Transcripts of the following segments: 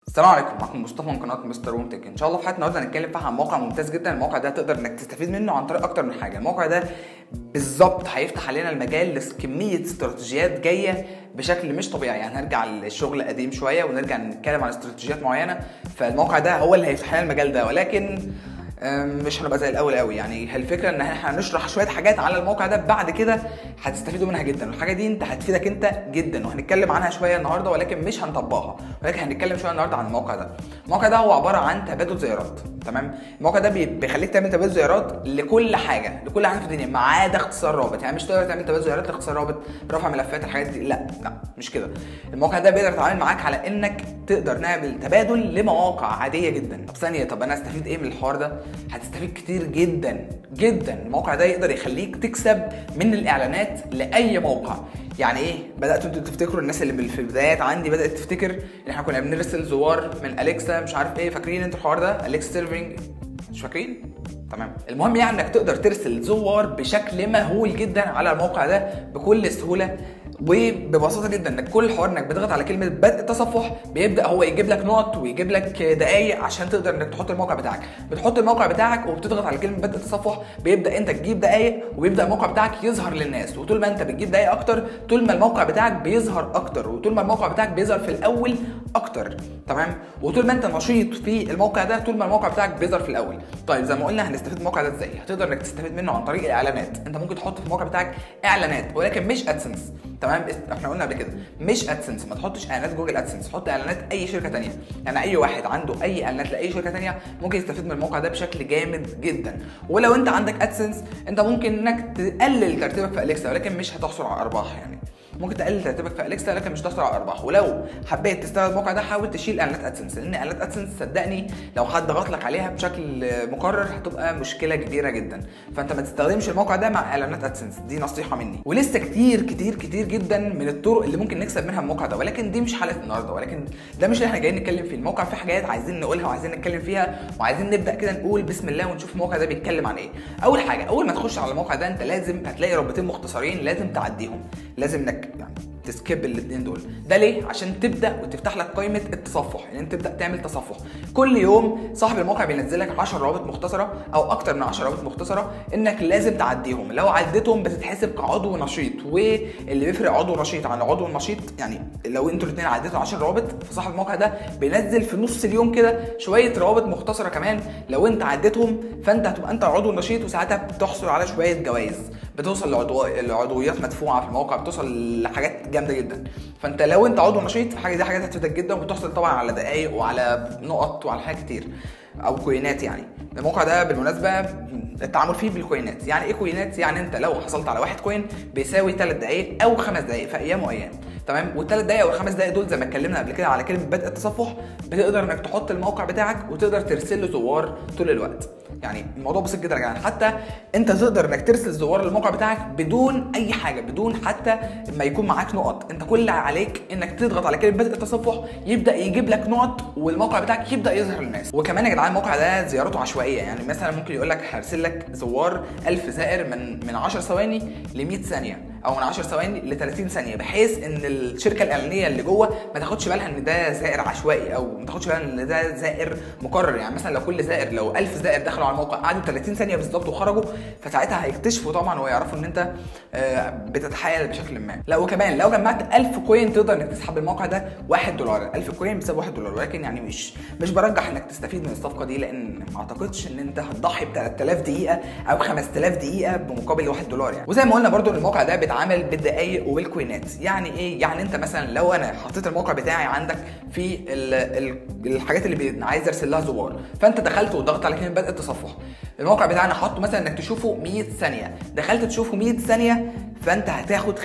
السلام عليكم معكم مصطفى من قناه مستر ووم تك ان شاء الله في حلقه النهارده هنتكلم فيها عن موقع ممتاز جدا الموقع ده تقدر انك تستفيد منه عن طريق اكتر من حاجه الموقع ده بالظبط هيفتح علينا المجال لكميه استراتيجيات جايه بشكل مش طبيعي يعني هنرجع للشغل قديم شويه ونرجع نتكلم عن استراتيجيات معينه فالموقع ده هو اللي هيفتح لنا المجال ده ولكن أم، مش هنبقى زي الاول قوي يعني الفكره ان احنا هنشرح شويه حاجات على الموقع ده بعد كده هتستفيدوا منها جدا والحاجه دي انت هتفيدك انت جدا وهنتكلم عنها شويه النهارده ولكن مش هنطبقها ولكن هنتكلم شويه النهارده عن الموقع ده الموقع ده هو عباره عن تبادل زيارات تمام الموقع ده بي- بيخليك تعمل تبادل زيارات لكل حاجه لكل حاجه في الدنيا ما عدا اختصار رابط يعني مش تقدر تعمل تبادل زيارات لاختصار رابط رفع ملفات الحاجات دي لا لا مش كده الموقع ده بيقدر يتعامل معاك على انك تقدر نعمل تبادل لمواقع عاديه جدا طب ثانيه طب انا استفيد ايه من الحوار ده هتستفيد كتير جدا جدا الموقع ده يقدر يخليك تكسب من الاعلانات لاي موقع يعني ايه بداتوا انتوا تفتكروا الناس اللي في البدايات عندي بدات تفتكر ان احنا كنا بنرسل زوار من اليكسا مش عارف ايه فاكرين انتوا الحوار ده اليكسا سيرفنج مش فاكرين تمام المهم يعني انك تقدر ترسل زوار بشكل مهول جدا على الموقع ده بكل سهوله وببساطه جدا انك كل الحوار انك بتضغط على كلمه بدء تصفح بيبدا هو يجيب لك نقط ويجيب لك دقائق عشان تقدر انك تحط الموقع بتاعك بتحط الموقع بتاعك وبتضغط على كلمه بدء تصفح بيبدا انت تجيب دقائق وبيبدا الموقع بتاعك يظهر للناس وطول ما انت بتجيب دقائق اكتر طول ما الموقع بتاعك بيظهر اكتر وطول ما الموقع بتاعك بيظهر في الاول اكتر تمام وطول ما انت نشيط في الموقع ده طول ما الموقع بتاعك بيظهر في الاول طيب زي ما قلنا هنستفيد من الموقع ده ازاي هتقدر انك تستفيد منه عن طريق الاعلانات انت ممكن تحط في الموقع بتاعك اعلانات ولكن مش ادسنس تمام احنا قلنا قبل كده مش ادسنس ما تحطش اعلانات جوجل ادسنس حط اعلانات اي شركه تانية يعني اي واحد عنده اي اعلانات لاي شركه تانية ممكن يستفيد من الموقع ده بشكل جامد جدا ولو انت عندك ادسنس انت ممكن انك تقلل ترتيبك في اليكسا ولكن مش هتحصل على ارباح يعني ممكن تقلل ترتيبك في اليكسا لكن مش تحصل على ارباح ولو حبيت تستخدم الموقع ده حاول تشيل اعلانات ادسنس لان اعلانات ادسنس صدقني لو حد ضغط لك عليها بشكل مكرر هتبقى مشكله كبيره جدا فانت ما تستخدمش الموقع ده مع اعلانات ادسنس دي نصيحه مني ولسه كتير كتير كتير جدا من الطرق اللي ممكن نكسب منها الموقع ده ولكن دي مش حلقه النهارده ولكن ده مش اللي احنا جايين نتكلم فيه الموقع فيه حاجات عايزين نقولها وعايزين نتكلم فيها وعايزين نبدا كده نقول بسم الله ونشوف الموقع ده بيتكلم عن ايه اول حاجه اول ما تخش على الموقع ده انت لازم هتلاقي رابطين مختصرين لازم تعديهم لازم انك يعني تسكيب الاثنين دول ده ليه عشان تبدا وتفتح لك قائمه التصفح يعني انت تبدا تعمل تصفح كل يوم صاحب الموقع بينزل لك 10 روابط مختصره او اكتر من 10 روابط مختصره انك لازم تعديهم لو عديتهم بتتحسب كعضو نشيط واللي بيفرق عضو نشيط عن عضو نشيط يعني لو انتوا الاثنين عديتوا 10 روابط فصاحب الموقع ده بينزل في نص اليوم كده شويه روابط مختصره كمان لو انت عديتهم فانت هتبقى انت عضو نشيط وساعتها بتحصل على شويه جوائز بتوصل لعضو... لعضويات مدفوعه في الموقع بتوصل لحاجات جامده جدا فانت لو انت عضو نشيط حاجه دي حاجات هتفيدك جدا وبتحصل طبعا على دقائق وعلى نقط وعلى حاجات كتير او كوينات يعني الموقع ده بالمناسبه التعامل فيه بالكوينات يعني ايه كوينات يعني انت لو حصلت على واحد كوين بيساوي 3 دقائق او 5 دقائق في ايام وايام تمام والثلاث دقائق او الخمس دقائق دول زي ما اتكلمنا قبل كده على كلمه بدء التصفح بتقدر انك تحط الموقع بتاعك وتقدر ترسل له زوار طول الوقت يعني الموضوع بسيط جدا يا جدعان حتى انت تقدر انك ترسل زوار للموقع بتاعك بدون اي حاجه بدون حتى ما يكون معاك نقط انت كل اللي عليك انك تضغط على كلمه بدء التصفح يبدا يجيب لك نقط والموقع بتاعك يبدا يظهر للناس وكمان يا جدعان الموقع ده زيارته عشوائيه يعني مثلا ممكن يقول لك هرسل لك زوار 1000 زائر من من 10 ثواني ل 100 ثانيه او من 10 ثواني ل 30 ثانيه بحيث ان الشركه الاعلانيه اللي جوه ما تاخدش بالها ان ده زائر عشوائي او ما تاخدش بالها ان ده زائر مكرر يعني مثلا لو كل زائر لو 1000 زائر دخلوا على الموقع قعدوا 30 ثانيه بالظبط وخرجوا فساعتها هيكتشفوا طبعا ويعرفوا ان انت آه، بتتحايل بشكل ما لا وكمان لو جمعت 1000 كوين تقدر انك تسحب الموقع ده 1 دولار 1000 كوين بسبب 1 دولار ولكن يعني مش مش برجح انك تستفيد من الصفقه دي لان ما اعتقدش ان انت هتضحي ب 3000 دقيقه او 5000 دقيقه بمقابل 1 دولار يعني وزي ما قلنا برضو ان الموقع ده بيتعامل بالدقائق وبالكوينات يعني ايه يعني انت مثلا لو انا حطيت الموقع بتاعي عندك في ال ال الحاجات اللي بي- عايز ارسل لها زوار فانت دخلت وضغطت على كلمه بدء التصفح الموقع بتاعنا حاطه مثلا انك تشوفه 100 ثانيه دخلت تشوفه 100 ثانيه فانت هتاخد 75%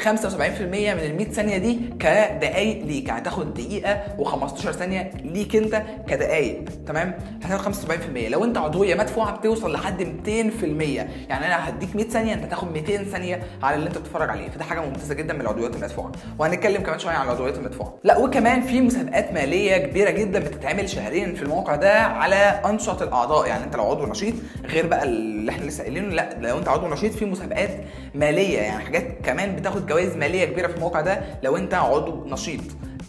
من ال 100 ثانيه دي كدقائق ليك هتاخد دقيقه و15 ثانيه ليك انت كدقائق تمام هتاخد 75% لو انت عضويه مدفوعه بتوصل لحد 200% يعني انا هديك 100 ثانيه انت تاخد 200 ثانيه على اللي انت بتتفرج عليه فده حاجه ممتازه جدا من العضويات المدفوعه وهنتكلم كمان شويه عن العضويات المدفوعه لا وكمان في مسابقات ماليه كبيره جدا بتتعمل شهريا في الموقع ده على انشط الاعضاء يعني انت لو عضو نشيط غير بقى اللي احنا لسه قايلينه لا لو انت عضو نشيط في مسابقات ماليه يعني حاجات كمان بتاخد جوائز ماليه كبيره في الموقع ده لو انت عضو نشيط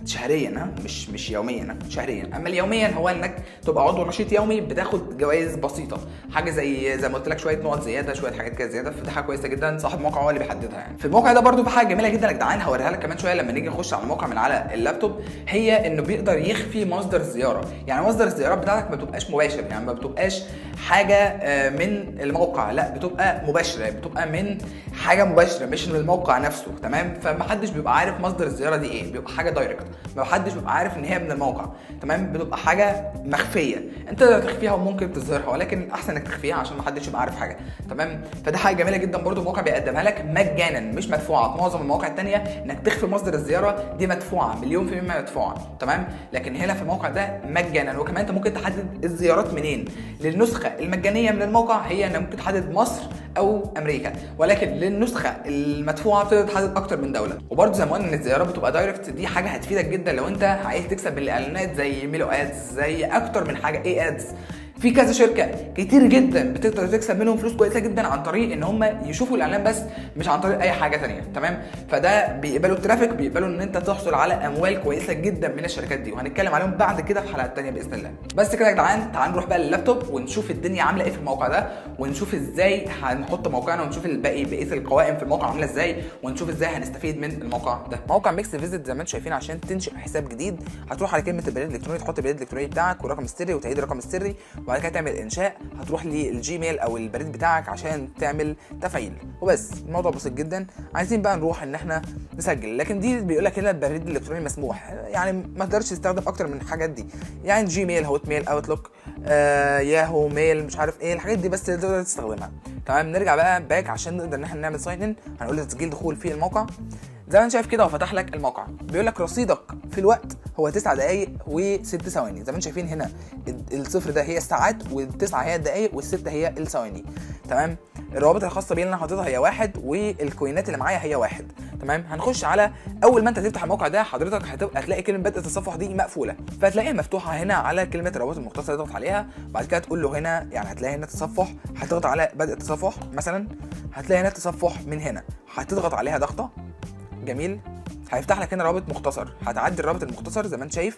شهريا ها مش مش يوميا ها شهريا اما اليوميا هو انك تبقى عضو نشيط يومي بتاخد جوائز بسيطه حاجه زي زي ما قلت لك شويه نقط زياده شويه حاجات كده زياده فدي حاجه كويسه جدا صاحب الموقع هو اللي بيحددها يعني في الموقع ده برده في حاجه جميله جدا يا جدعان هوريها لك كمان شويه لما نيجي نخش على الموقع من على اللابتوب هي انه بيقدر يخفي مصدر الزياره يعني مصدر الزيارات بتاعتك ما بتبقاش مباشر يعني ما بتبقاش حاجه آه، من الموقع لا بتبقى مباشره بتبقى من حاجه مباشره مش من الموقع نفسه تمام فمحدش بيبقى عارف مصدر الزياره دي ايه بيبقى حاجه دايركت محدش بيبقى عارف ان هي من الموقع تمام بتبقى حاجه مخفيه انت تقدر تخفيها وممكن تظهرها ولكن الاحسن انك تخفيها عشان محدش يبقى عارف حاجه تمام فده حاجه جميله جدا برضو الموقع بيقدمها لك مجانا مش مدفوعه معظم المواقع التانية انك تخفي مصدر الزياره دي مدفوعه مليون في المية مدفوعه تمام لكن هنا في الموقع ده مجانا وكمان انت ممكن تحدد الزيارات منين للنسخه المجانيه من الموقع هي انك ممكن تحدد مصر او امريكا ولكن للنسخه المدفوعه بتقدر تحدد اكتر من دوله وبرده زي ما قلنا ان الزيارات بتبقى دايركت دي حاجه هتفيدك جدا لو انت عايز تكسب من الاعلانات زي ميلو ادز زي اكتر من حاجه اي ادز في كذا شركه كتير جدا بتقدر تكسب منهم فلوس كويسه جدا عن طريق ان هم يشوفوا الاعلان بس مش عن طريق اي حاجه تانية تمام فده بيقبلوا الترافيك بيقبلوا ان انت تحصل على اموال كويسه جدا من الشركات دي وهنتكلم عليهم بعد كده في حلقات تانية باذن الله بس كده يا جدعان تعالوا نروح بقى لللابتوب ونشوف الدنيا عامله ايه في الموقع ده ونشوف ازاي هنحط موقعنا ونشوف الباقي بقيه القوائم في الموقع عامله ازاي ونشوف ازاي هنستفيد من الموقع ده موقع ميكس فيزيت زي ما انتم شايفين عشان تنشئ حساب جديد هتروح على كلمه البريد الالكتروني تحط البريد الالكتروني بتاعك والرقم السري وتعيد الرقم السري وبعد كده تعمل انشاء هتروح للجيميل او البريد بتاعك عشان تعمل تفعيل وبس الموضوع بسيط جدا عايزين بقى نروح ان احنا نسجل لكن دي بيقول لك هنا البريد الالكتروني مسموح يعني ما تقدرش تستخدم اكتر من الحاجات دي يعني جيميل هوت ميل اوتلوك آه ياهو ميل مش عارف ايه الحاجات دي بس تقدر تستخدمها تمام نرجع بقى باك عشان نقدر ان احنا نعمل ساين ان هنقول له تسجيل دخول في الموقع زي ما انت شايف كده هو فتح لك الموقع بيقول لك رصيدك في الوقت هو 9 دقائق و6 ثواني زي ما انتم شايفين هنا الصفر ده هي الساعات والتسعه هي الدقائق والسته هي الثواني تمام الروابط الخاصه بيه اللي انا حاططها هي واحد والكوينات اللي معايا هي واحد تمام هنخش على اول ما انت تفتح الموقع ده حضرتك هتبقى هتلاقي كلمه بدء التصفح دي مقفوله فهتلاقيها مفتوحه هنا على كلمه الروابط المختصره تضغط عليها بعد كده تقول له هنا يعني هتلاقي هنا تصفح هتضغط على بدء التصفح مثلا هتلاقي هنا تصفح من هنا هتضغط عليها ضغطه جميل هيفتح لك هنا رابط مختصر هتعدي الرابط المختصر زي ما انت شايف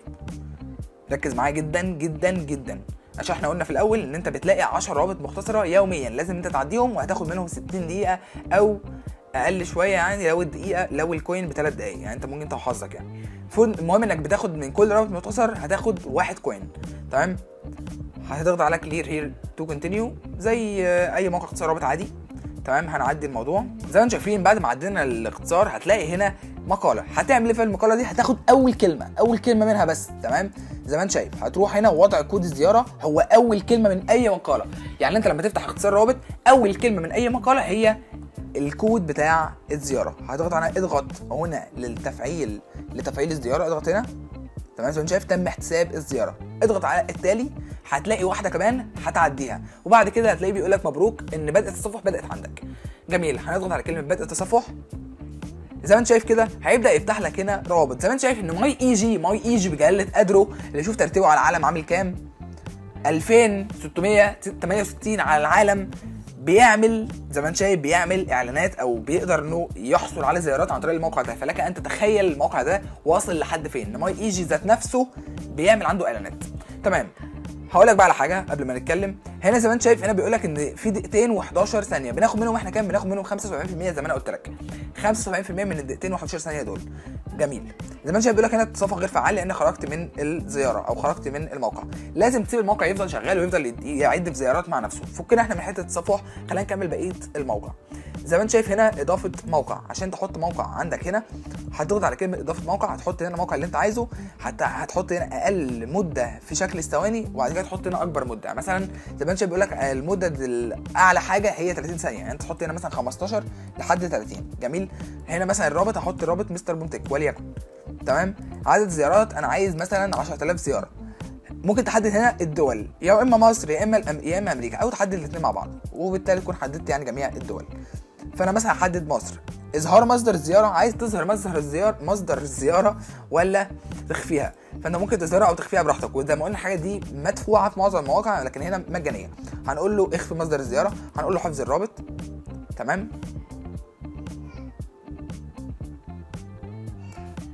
ركز معايا جدا جدا جدا عشان احنا قلنا في الاول ان انت بتلاقي 10 روابط مختصره يوميا لازم انت تعديهم وهتاخد منهم 60 دقيقه او اقل شويه يعني لو الدقيقه لو الكوين بثلاث دقايق يعني انت ممكن انت وحظك يعني المهم انك بتاخد من كل رابط مختصر هتاخد واحد كوين تمام هتضغط على كلير هير تو كونتينيو زي اي موقع اختصار رابط عادي تمام هنعدي الموضوع زي ما انتم شايفين بعد ما عدينا الاختصار هتلاقي هنا مقاله هتعمل ايه في المقاله دي هتاخد اول كلمه اول كلمه منها بس تمام زي ما انت شايف هتروح هنا وضع كود الزياره هو اول كلمه من اي مقاله يعني انت لما تفتح اختصار رابط اول كلمه من اي مقاله هي الكود بتاع الزياره هتضغط على اضغط هنا للتفعيل لتفعيل الزياره اضغط هنا تمام زي ما انت شايف تم احتساب الزياره اضغط على التالي هتلاقي واحده كمان هتعديها وبعد كده هتلاقيه بيقول لك مبروك ان بدء التصفح بدات عندك جميل هنضغط على كلمه بدء التصفح زي ما انت شايف كده هيبدا يفتح لك هنا رابط زي ما انت شايف ان ماي اي جي ماي اي جي بجلاله ادرو اللي شوف ترتيبه على العالم عامل كام 2668 على العالم بيعمل زي ما انت شايف بيعمل اعلانات او بيقدر انه يحصل على زيارات عن طريق الموقع ده فلك ان تتخيل الموقع ده واصل لحد فين ان ماي اي جي ذات نفسه بيعمل عنده اعلانات تمام هقول لك بقى على حاجه قبل ما نتكلم هنا زي ما انت شايف هنا بيقول لك ان في دقيقتين و11 ثانيه بناخد منهم احنا كام بناخد منهم 75% زي ما انا قلت لك 75% من الدقيقتين و11 ثانيه دول جميل زي ما انت شايف بيقول لك هنا التصفح غير فعال لان خرجت من الزياره او خرجت من الموقع لازم تسيب الموقع يفضل شغال ويفضل يعد في زيارات مع نفسه فكنا احنا من حته التصفح خلينا نكمل بقيه الموقع زي ما انت شايف هنا اضافه موقع عشان تحط موقع عندك هنا هتضغط على كلمه اضافه موقع هتحط هنا الموقع اللي انت عايزه حتى هتحط هنا اقل مده في شكل الثواني وبعد كده تحط هنا اكبر مده مثلا زي ما انت شايف بيقول لك المده الاعلى حاجه هي 30 ثانيه يعني انت تحط هنا مثلا 15 لحد 30 جميل هنا مثلا الرابط هحط رابط مستر بومتك وليكن تمام عدد زيارات انا عايز مثلا 10000 زياره ممكن تحدد هنا الدول يا اما مصر يا اما يا اما امريكا او تحدد الاثنين مع بعض وبالتالي تكون حددت يعني جميع الدول فانا مثلا هحدد مصر اظهار مصدر الزياره عايز تظهر مصدر الزياره مصدر الزياره ولا تخفيها فانت ممكن تظهرها او تخفيها براحتك وزي ما قلنا الحاجه دي مدفوعه في معظم المواقع لكن هنا مجانيه هنقول له اخفي مصدر الزياره هنقول له حفظ الرابط تمام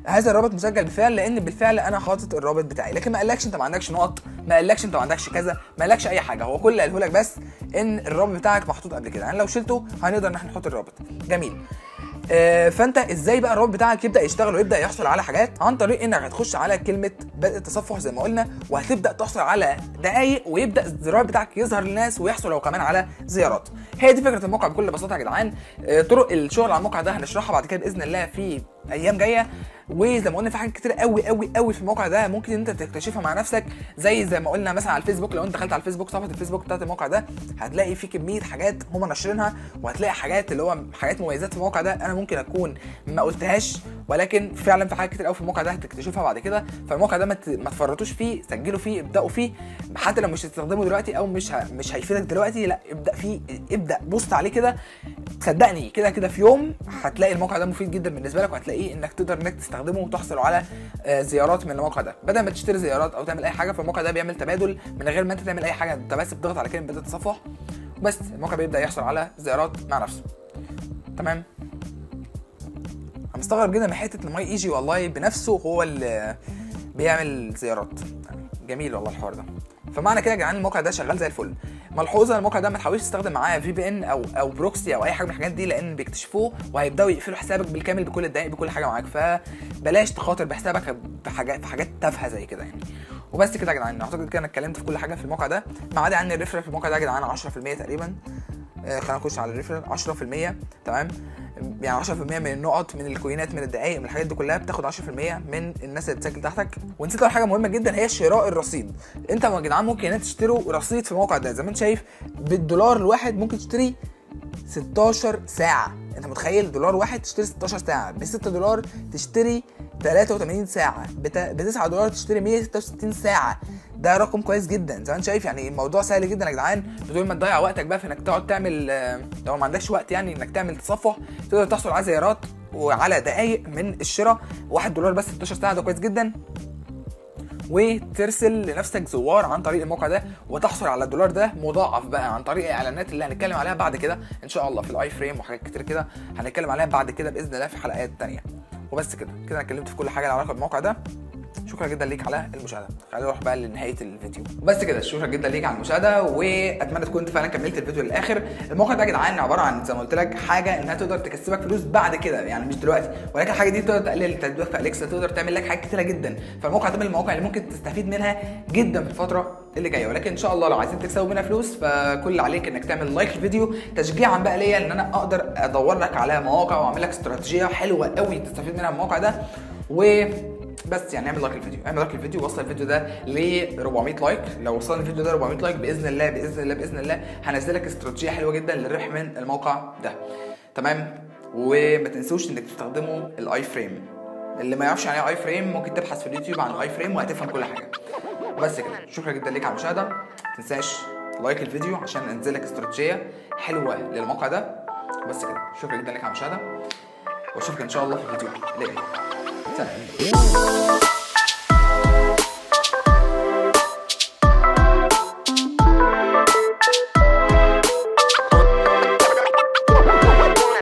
هذا الرابط مسجل بالفعل لان بالفعل انا حاطط الرابط بتاعي لكن ما قالكش انت ما عندكش نقط ما قالكش انت ما عندكش كذا ما قالكش اي حاجه هو كل اللي قاله لك بس ان الرابط بتاعك محطوط قبل كده يعني لو شلته هنقدر ان احنا نحط الرابط جميل آه، فانت ازاي بقى الرابط بتاعك يبدا يشتغل ويبدا يحصل على حاجات عن طريق انك هتخش على كلمه بدء التصفح زي ما قلنا وهتبدا تحصل على دقائق ويبدا الزرار بتاعك يظهر للناس ويحصلوا كمان على زيارات هي دي فكره الموقع بكل بساطه يا جدعان آه، طرق الشغل على الموقع ده هنشرحها بعد كده باذن الله في ايام جايه وزي ما قلنا في حاجات كتير قوي قوي قوي في الموقع ده ممكن انت تكتشفها مع نفسك زي زي ما قلنا مثلا على الفيسبوك لو انت دخلت على الفيسبوك صفحه الفيسبوك بتاعت الموقع ده هتلاقي في كميه حاجات هم ناشرينها وهتلاقي حاجات اللي هو حاجات مميزات في الموقع ده انا ممكن اكون ما قلتهاش ولكن فعلا في حاجات كتير قوي في الموقع ده هتكتشفها بعد كده فالموقع ده ما ت- ما تفرطوش فيه سجلوا فيه ابداوا فيه حتى لو مش هتستخدمه دلوقتي او مش ه... مش هيفيدك دلوقتي لا ابدا فيه ابدا بوست عليه كده صدقني كده كده في يوم هتلاقي الموقع ده مفيد جدا بالنسبه لك وهتلاقيه انك تقدر انك تستخدمه وتحصل على آه، زيارات من الموقع ده بدل ما تشتري زيارات او تعمل اي حاجه فالموقع ده بيعمل تبادل من غير ما انت تعمل اي حاجه انت بس بتضغط على كلمه بدء التصفح بس الموقع بيبدا يحصل على زيارات مع نفسه تمام انا مستغرب جدا من حته ان ماي ايجي والله بنفسه هو اللي بيعمل زيارات جميل والله الحوار ده فمعنى كده يا جدعان الموقع ده شغال زي الفل ملحوظه الموقع ده ما تحاولش تستخدم معاه في بي ان او او بروكسي او اي حاجه من الحاجات دي لان بيكتشفوه وهيبداوا يقفلوا حسابك بالكامل بكل الدقائق بكل حاجه معاك فبلاش تخاطر بحسابك بحاجات في حاجات تافهه زي كده يعني وبس كده يا جدعان اعتقد كده انا اتكلمت في كل حاجه في الموقع ده ما عدا عن الريفرال في الموقع ده يا جدعان 10% تقريبا آه، خلينا نخش على الريفرال 10% تمام يعني 10% من النقط من الكوينات من الدقائق من الحاجات دي كلها بتاخد 10% من الناس اللي بتسجل تحتك ونسيت اول حاجه مهمه جدا هي شراء الرصيد انت يا جدعان ممكن هنا تشتروا رصيد في الموقع ده زي ما انت شايف بالدولار الواحد ممكن تشتري 16 ساعة انت متخيل دولار واحد تشتري 16 ساعة ب 6 دولار تشتري 83 ساعة ب 9 دولار تشتري 166 ساعة ده رقم كويس جدا زي ما انت شايف يعني الموضوع سهل جدا يا جدعان بدون ما تضيع وقتك بقى في انك تقعد تعمل آه، لو ما عندكش وقت يعني انك تعمل تصفح تقدر تحصل على زيارات وعلى دقائق من الشراء 1 دولار بس 16 ساعة ده كويس جدا وترسل لنفسك زوار عن طريق الموقع ده وتحصل على الدولار ده مضاعف بقى عن طريق الاعلانات اللي هنتكلم عليها بعد كده ان شاء الله في الاي فريم وحاجات كتير كده هنتكلم عليها بعد كده باذن الله في حلقات تانية وبس كده كده انا اتكلمت في كل حاجه لها علاقه بالموقع ده شكرا جدا ليك على المشاهده خلينا نروح بقى لنهايه الفيديو بس كده شكرا جدا ليك على المشاهده واتمنى تكون انت فعلا كملت الفيديو للاخر الموقع ده يا جدعان عباره عن زي ما قلت لك حاجه انها تقدر تكسبك فلوس بعد كده يعني مش دلوقتي ولكن الحاجه دي تقدر تقلل التدوير في اليكسا تقدر تعمل لك حاجات كتيره جدا فالموقع ده من المواقع اللي ممكن تستفيد منها جدا في الفتره اللي جايه ولكن ان شاء الله لو عايزين تكسبوا منها فلوس فكل اللي عليك انك تعمل لايك للفيديو تشجيعا بقى ليا ان انا اقدر ادور لك على مواقع واعمل لك استراتيجيه حلوه قوي تستفيد منها من الموقع ده و بس يعني اعمل لايك للفيديو اعمل لايك للفيديو ووصل الفيديو ده ل 400 لايك لو وصلنا الفيديو ده 400 لايك باذن الله باذن الله باذن الله هنزل لك استراتيجيه حلوه جدا للربح من الموقع ده تمام وما تنسوش انك تستخدموا الاي فريم اللي ما يعرفش يعني ايه اي فريم ممكن تبحث في اليوتيوب عن الاي فريم وهتفهم كل حاجه بس كده شكرا جدا ليك على المشاهده ما تنساش لايك الفيديو عشان انزل لك استراتيجيه حلوه للموقع ده بس كده شكرا جدا لك على المشاهده واشوفك ان شاء الله في الفيديو اللي جاي سلام